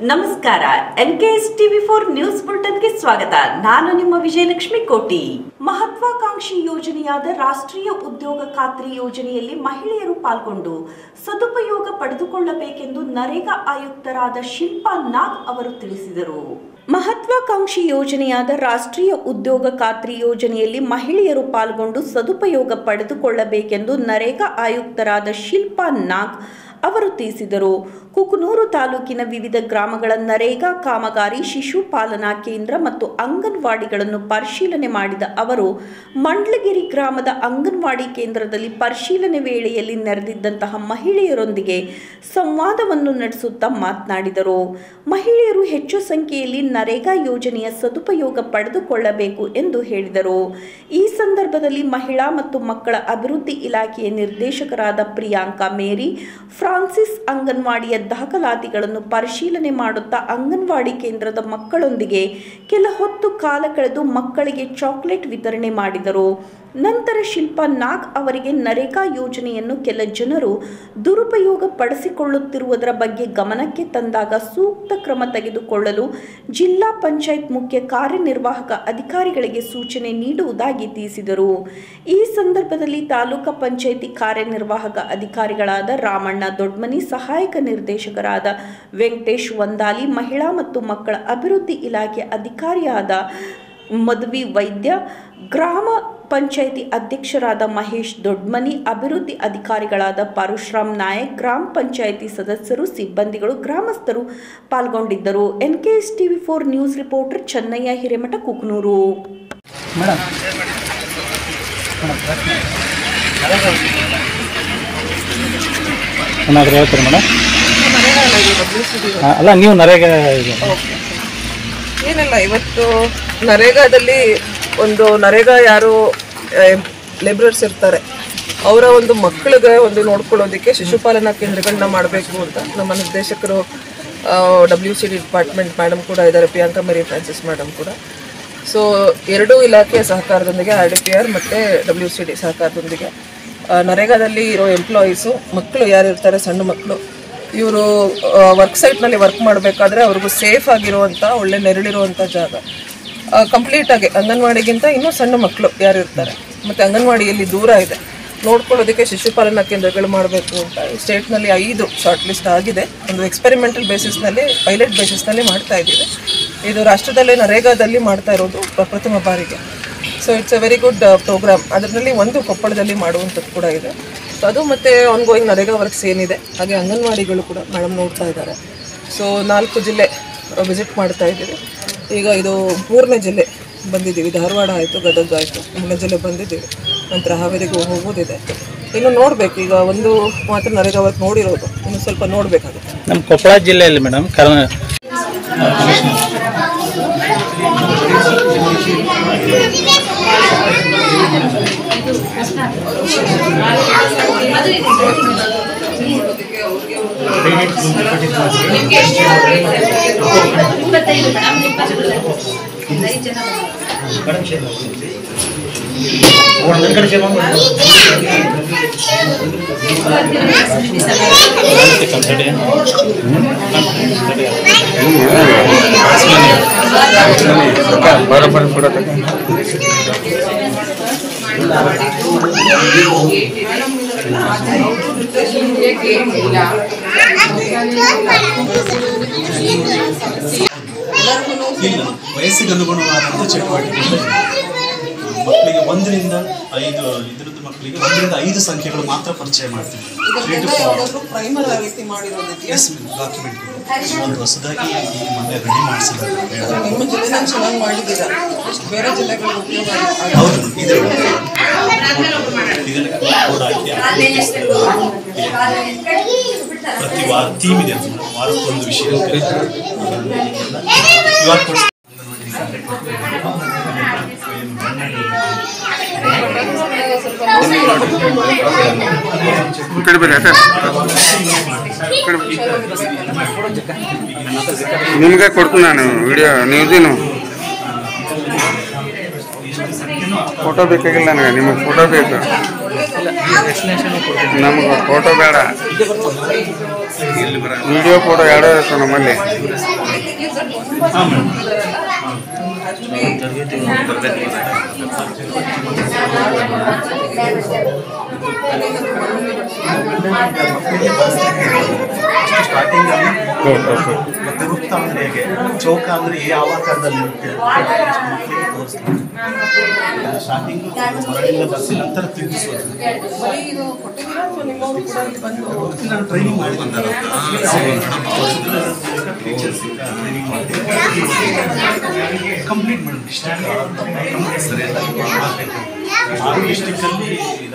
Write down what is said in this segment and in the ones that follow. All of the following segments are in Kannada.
ನಮಸ್ಕಾರ ಎನ್ಕೆಎಸ್ ಟಿವಿ ಫೋರ್ ನ್ಯೂಸ್ ಬುಲೆಟಿನ್ಗೆ ಸ್ವಾಗತ ನಾನು ನಿಮ್ಮ ವಿಜಯಲಕ್ಷ್ಮಿ ಕೋಟಿ ಮಹತ್ವಾಕಾಂಕ್ಷಿ ಯೋಜನೆಯಾದ ರಾಷ್ಟ್ರೀಯ ಉದ್ಯೋಗ ಖಾತ್ರಿ ಯೋಜನೆಯಲ್ಲಿ ಮಹಿಳೆಯರು ಪಾಲ್ಗೊಂಡು ಸದುಪಯೋಗ ಪಡೆದುಕೊಳ್ಳಬೇಕೆಂದು ನರೇಗಾ ಆಯುಕ್ತರಾದ ಶಿಲ್ಪಾ ನಾಗ್ ಅವರು ತಿಳಿಸಿದರು ಮಹತ್ವಾಕಾಂಕ್ಷಿ ಯೋಜನೆಯಾದ ರಾಷ್ಟ್ರೀಯ ಉದ್ಯೋಗ ಖಾತ್ರಿ ಯೋಜನೆಯಲ್ಲಿ ಮಹಿಳೆಯರು ಪಾಲ್ಗೊಂಡು ಸದುಪಯೋಗ ಪಡೆದುಕೊಳ್ಳಬೇಕೆಂದು ನರೇಗಾ ಆಯುಕ್ತರಾದ ಶಿಲ್ಪಾ ನಾಗ್ ಅವರು ತಿಳಿಸಿದರು ಕುಕನೂರು ತಾಲೂಕಿನ ವಿವಿಧ ಗ್ರಾಮಗಳ ನರೇಗಾ ಕಾಮಗಾರಿ ಶಿಶು ಪಾಲನಾ ಕೇಂದ್ರ ಮತ್ತು ಅಂಗನವಾಡಿಗಳನ್ನು ಪರಿಶೀಲನೆ ಮಾಡಿದ ಅವರು ಮಂಡ್ಲಗಿರಿ ಗ್ರಾಮದ ಅಂಗನವಾಡಿ ಕೇಂದ್ರದಲ್ಲಿ ಪರಿಶೀಲನೆ ವೇಳೆಯಲ್ಲಿ ನೆರೆದಿದ್ದಂತಹ ಮಹಿಳೆಯರೊಂದಿಗೆ ಸಂವಾದವನ್ನು ನಡೆಸುತ್ತಾ ಮಾತನಾಡಿದರು ಮಹಿಳೆಯರು ಹೆಚ್ಚು ಸಂಖ್ಯೆಯಲ್ಲಿ ನರೇಗಾ ಯೋಜನೆಯ ಸದುಪಯೋಗ ಪಡೆದುಕೊಳ್ಳಬೇಕು ಎಂದು ಹೇಳಿದರು ಈ ಸಂದರ್ಭದಲ್ಲಿ ಮಹಿಳಾ ಮತ್ತು ಮಕ್ಕಳ ಅಭಿವೃದ್ಧಿ ಇಲಾಖೆಯ ನಿರ್ದೇಶಕರಾದ ಪ್ರಿಯಾಂಕಾ ಮೇರಿ ಫ್ರಾನ್ಸಿಸ್ ಅಂಗನವಾಡಿಯ ದಾಖಲಾತಿಗಳನ್ನು ಪರಿಶೀಲನೆ ಮಾಡುತ್ತಾ ಅಂಗನವಾಡಿ ಕೇಂದ್ರದ ಮಕ್ಕಳೊಂದಿಗೆ ಕೆಲ ಹೊತ್ತು ಕಾಲ ಕಳೆದು ಮಕ್ಕಳಿಗೆ ಚಾಕ್ಲೇಟ್ ವಿತರಣೆ ಮಾಡಿದರು ನಂತರ ಶಿಲ್ಪಾ ನಾಗ್ ಅವರಿಗೆ ನರೇಗಾ ಯೋಜನೆಯನ್ನು ಕೆಲ ಜನರು ದುರುಪಯೋಗ ಪಡಿಸಿಕೊಳ್ಳುತ್ತಿರುವುದರ ಬಗ್ಗೆ ಗಮನಕ್ಕೆ ತಂದಾಗ ಸೂಕ್ತ ಕ್ರಮ ತೆಗೆದುಕೊಳ್ಳಲು ಜಿಲ್ಲಾ ಪಂಚಾಯತ್ ಮುಖ್ಯ ಕಾರ್ಯನಿರ್ವಾಹಕ ಅಧಿಕಾರಿಗಳಿಗೆ ಸೂಚನೆ ನೀಡುವುದಾಗಿ ತಿಳಿಸಿದರು ಈ ಸಂದರ್ಭದಲ್ಲಿ ತಾಲೂಕಾ ಪಂಚಾಯಿತಿ ಕಾರ್ಯನಿರ್ವಾಹಕ ಅಧಿಕಾರಿಗಳಾದ ರಾಮಣ್ಣ ದೊಡ್ಮನಿ ಸಹಾಯಕ ನಿರ್ದೇಶಕರಾದ ವೆಂಕಟೇಶ್ ವಂದಾಲಿ ಮಹಿಳಾ ಮತ್ತು ಮಕ್ಕಳ ಅಭಿವೃದ್ಧಿ ಇಲಾಖೆ ಅಧಿಕಾರಿಯಾದ ಮಧುವಿ ವೈದ್ಯ ಗ್ರಾಮ ಪಂಚಾಯಿತಿ ಅಧ್ಯಕ್ಷರಾದ ಮಹೇಶ್ ದೊಡ್ಮನಿ ಅಭಿವೃದ್ಧಿ ಅಧಿಕಾರಿಗಳಾದ ಪರಶುರಾಮ್ ನಾಯಕ್ ಗ್ರಾಮ ಪಂಚಾಯಿತಿ ಸದಸ್ಯರು ಸಿಬ್ಬಂದಿಗಳು ಗ್ರಾಮಸ್ಥರು ಪಾಲ್ಗೊಂಡಿದ್ದರು NKS TV four news reporter Chennayya Hiremath Kuknur madam ಏನಾದರೂ ಹೇಳ್ತೀರಿ ಮೇಡಮ್ ಅಲ್ಲ ನೀವು ನರೇಗಾ ಇದು ಏನಿಲ್ಲ ಇವತ್ತು ನರೇಗಾದಲ್ಲಿ ಒಂದು ನರೇಗಾ ಯಾರು ಲೇಬರರ್ಸ್ ಇರ್ತಾರೆ ಅವರ ಒಂದು ಮಕ್ಕಳಿಗೆ ಒಂದು ನೋಡ್ಕೊಳ್ಳೋದಕ್ಕೆ ಶಿಶುಪಾಲನಾ ಕೇಂದ್ರಗಳನ್ನ ಮಾಡಬೇಕು ಅಂತ ನಮ್ಮ ನಿರ್ದೇಶಕರು W C D department madam ಕೂಡ ಇದ್ದಾರೆ ಪ್ರಿಯಾಂಕಾ ಮೇರಿ ಫ್ರಾನ್ಸಿಸ್ ಮೇಡಮ್ ಕೂಡ ಸೊ ಎರಡೂ ಇಲಾಖೆಯ ಸಹಕಾರದೊಂದಿಗೆ ಆರ್ ಡಿ ಪಿ ಆರ್ ಮತ್ತು ಡಬ್ಲ್ಯೂ ಸಿ ಡಿ ಸಹಕಾರದೊಂದಿಗೆ ಆ, ನರೇಗಾದಲ್ಲಿ ಇರೋ ಎಂಪ್ಲಾಯೀಸು ಮಕ್ಕಳು ಯಾರು ಇರ್ತಾರೆ ಸಣ್ಣ ಮಕ್ಕಳು ಇವರು ವರ್ಕ್ ಸೈಟ್ನಲ್ಲಿ ವರ್ಕ್ ಮಾಡಬೇಕಾದ್ರೆ ಅವ್ರಿಗೂ ಸೇಫ್ ಆಗಿರುವಂಥ ಒಳ್ಳೆ ನೆರಳಿರುವಂಥ ಜಾಗ ಕಂಪ್ಲೀಟ್ ಆಗಿ ಅಂಗನವಾಡಿಗಿಂತ ಇನ್ನೂ ಸಣ್ಣ ಮಕ್ಕಳು ಯಾರು ಇರ್ತಾರೆ ಮತ್ತು ಅಂಗನವಾಡಿಯಲ್ಲಿ ದೂರ ಇದೆ ನೋಡ್ಕೊಳ್ಳೋದಕ್ಕೆ ಶಿಶುಪಾಲನಾ ಕೇಂದ್ರಗಳು ಮಾಡಬೇಕು ಅಂತ ಈ ಸ್ಟೇಟ್ನಲ್ಲಿ ಐದು ಶಾರ್ಟ್ ಲಿಸ್ಟ್ ಆಗಿದೆ ಒಂದು ಎಕ್ಸ್ಪೆರಿಮೆಂಟಲ್ ಬೇಸಿಸ್ನಲ್ಲಿ ಪೈಲಟ್ ಬೇಸಿಸ್ನಲ್ಲಿ ಮಾಡ್ತಾ ಇದ್ದೀವಿ ಇದು ರಾಷ್ಟ್ರದಲ್ಲೇ ನರೇಗಾದಲ್ಲಿ ಮಾಡ್ತಾ ಇರೋದು ಪ್ರ- ಪ್ರಥಮ ಬಾರಿಗೆ so it's a very good programme ಅದರಲ್ಲಿ ಒಂದು ಕೊಪ್ಪಳದಲ್ಲಿ ಮಾಡುವಂಥದ್ದು ಕೂಡ ಇದೆ ಸೊ ಅದು ಮತ್ತು ಆನ್ ಗೋಯಿಂಗ್ ನರೇಗಾ ವರ್ಕ್ಸ್ ಏನಿದೆ ಹಾಗೆ ಅಂಗನವಾಡಿಗಳು ಕೂಡ ಮೇಡಮ್ ನೋಡ್ತಾ ಇದ್ದಾರೆ ಸೊ ನಾಲ್ಕು ಜಿಲ್ಲೆ ವಿಸಿಟ್ ಮಾಡ್ತಾ ಇದ್ದೀವಿ ಈಗ ಇದು ಮೂರನೇ ಜಿಲ್ಲೆ ಬಂದಿದ್ದೀವಿ ಧಾರವಾಡ ಆಯಿತು ಗದಗ ಆಯಿತು ಮೂರನೇ ಜಿಲ್ಲೆ ಬಂದಿದ್ದೀವಿ ನಂತರ ಹಾವೇರಿಗೂ ಹೋಗೋದಿದೆ ಇನ್ನು ನೋಡಬೇಕು ಈಗ ಒಂದು ಮಾತ್ರ ನರೇಗಾ ವರ್ಕ್ ನೋಡಿರೋದು ಇನ್ನು ಸ್ವಲ್ಪ ನೋಡಬೇಕಾಗುತ್ತೆ ನಮ್ಮ ಕೊಪ್ಪಳ ಜಿಲ್ಲೆಯಲ್ಲಿ ಮೇಡಮ್ ಕರ್ನ ಇಲ್ಲ ವಯಸ್ಸಿಗೆ ಅನುಗುಣವಾದಂಥ ಚಟುವಟಿಕೆಗಳು ಮಕ್ಕಳಿಗೆ ಒಂದರಿಂದ ಐದು ಇದರದ್ದು ಮಕ್ಕಳಿಗೆ ಒಂದರಿಂದ ಐದು ಸಂಖ್ಯೆಗಳು ಮಾತ್ರ ಪರಿಚಯ ಮಾಡ್ತೀವಿ ತ್ರೀ ಟು ಫೋರ್ ಪ್ರೈಮರ್ ರೀತಿ ಮಾಡಿರೋದಕ್ಕೆ ಎಸ್ ಡಾಕ್ಯುಮೆಂಟ್ ಒಂದು ಹೊಸದಾಗಿ ಈ ಮೊನ್ನೆ ರೆಡಿ ಮಾಡಿಸಿದ್ದಾರೆ ನಿಮ್ಮ ಜಿಲ್ಲೆನಲ್ಲಿ ಚೆನ್ನಾಗಿ ಮಾಡಿದ್ದೀರಾ ಎಷ್ಟು ಬೇರೆ ಜಿಲ್ಲೆಗಳಿಗೆ ಉಪಯೋಗ ಆಗುತ್ತೆ ಹೌದು ಇದೆ ಇದನ್ನು ಕೋಡ್ ಹಾಕಿ ಪ್ರತಿ ವಾರ ಥೀಮ್ ಇದೆ ವಾರಕ್ಕೊಂದು ವಿಷಯ ಇವಾಗ ಕೊಡ್ಸ್- ನಿಮಗೆ ಕೊಡ್ತೀನಿ ನಾನು ವಿಡಿಯೋ ನೀವುದೇನು ಸಂಖ್ಯೆನೂ ಅರ್ಥ ಫೋಟೋ ಬೇಕಾಗಿಲ್ಲ ನನಗೆ ನಿಮಗೆ ಫೋಟೋ ಬೇಕು ನಮಗೆ ಫೋಟೋ ಬೇಡ ವಿಡಿಯೋ ಫೋಟೋ ಎರಡೂ ಇರ್ತವೆ ನಮ್ಮಲ್ಲಿ ಹಾಂ ಮೇಡಮ್ ಸ್ಟಾರ್ಟಿಂಗ್ ಮತ್ತೆ ವೃತ್ತ ಅಂದ್ರೆ ಹೇಗೆ ಚೌಕ ಅಂದ್ರೆ ಯಾವ ಆಕಾರದಲ್ಲಿ ಇರುತ್ತೆ ಮಕ್ಕಳಿಗೆ ತೋರಿಸ್ತಾರೆ ಸ್ಟಾರ್ಟಿಂಗ್ ಹೊರಗಿಂದ ಬರ್ಸಿ ನಂತರ ತಿರುಗಿಸೋದು ನಾನು ಟ್ರೈನಿಂಗ್ ಮಾಡಿ ಟೀಚರ್ಸ್ ಟ್ರೈನಿಂಗ್ ಮಾಡಿ ಕಂಪ್ಲೀಟ್ ಮಾಡಿ ಡಿಸ್ಟ್ರಿಕ್ಟ್ ಆರು ಡಿಸ್ಟ್ರಿಕ್ಟಲ್ಲಿ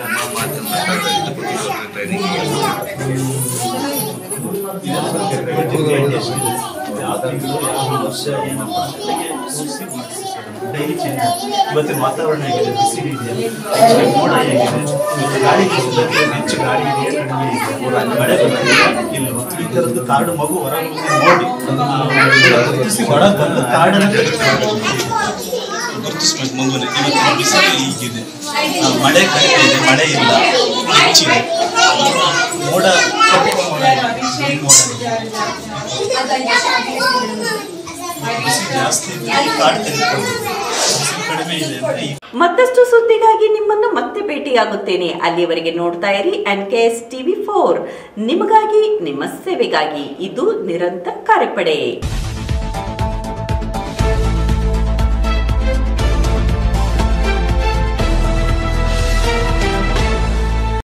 ಡೈಲಿ ಚೇಂಜ್ ಇವತ್ತಿನ ವಾತಾವರಣ ಹೇಗಿದೆ ಬಿಸಿಲು ಇದೆಯಾ ಹೆಚ್ಚಿನ ಮೋಡ ಹೇಗಿದೆ ಇವತ್ತು ಗಾಳಿ ಬೀಸುತ್ತೆ, ಹೆಚ್ಚು ಗಾಳಿ ಇದೆಯಾ ಕಡಿಮೆ ಇದೆಯಾ ಮಳೆ ಬರ್ತಿದೆಯಾ ಇಲ್ವಾ ಈ ಥರದ್ದು ಕಾಡು ಮಗು ಹೊರಗೆ ಬಂದು ನೋಡಿ ಆ, ಗುರುತಿಸಿ ಒಳಗೆ ಬಂದು ಕಾಡನ್ನು ಗುರುತಿಸ್ಬೇಕು ಮಗುನ ಇವತ್ತಿನ ಬಿಸಿಲು ಹೀಗಿದೆ ಆ, ಮಳೆ ಕಡಿಮೆ ಇದೆ ಮಳೆ ಇಲ್ಲ ಹೆಚ್ಚಿದೆ ಮೋಡ ಕಪ್ಪು ಮೋಡ ಇದೆ, ಬಿಳಿ ಮೋಡ ಇದೆ. ಬಿಸಿಲು ಜಾಸ್ತಿ ಇದೆ ಕಾಡು ತೆಗೆದುಕೊಂಡು ಬಿಸಿಲು ಕಡಿಮೆ ಇದೆ ಅಂದ್ರೆ ಈ ಮತ್ತಷ್ಟು ಸುದ್ದಿಗಾಗಿ ನಿಮ್ಮನ್ನು ಮತ್ತೆ ಭೇಟಿಯಾಗುತ್ತೇನೆ ಅಲ್ಲಿಯವರೆಗೆ ನೋಡ್ತಾ ಇರಿ N K S TV four ನಿಮಗಾಗಿ ನಿಮ್ಮ ಸೇವೆಗಾಗಿ ಇದು ನಿರಂತರ ಕಾರ್ಯಪಡೆ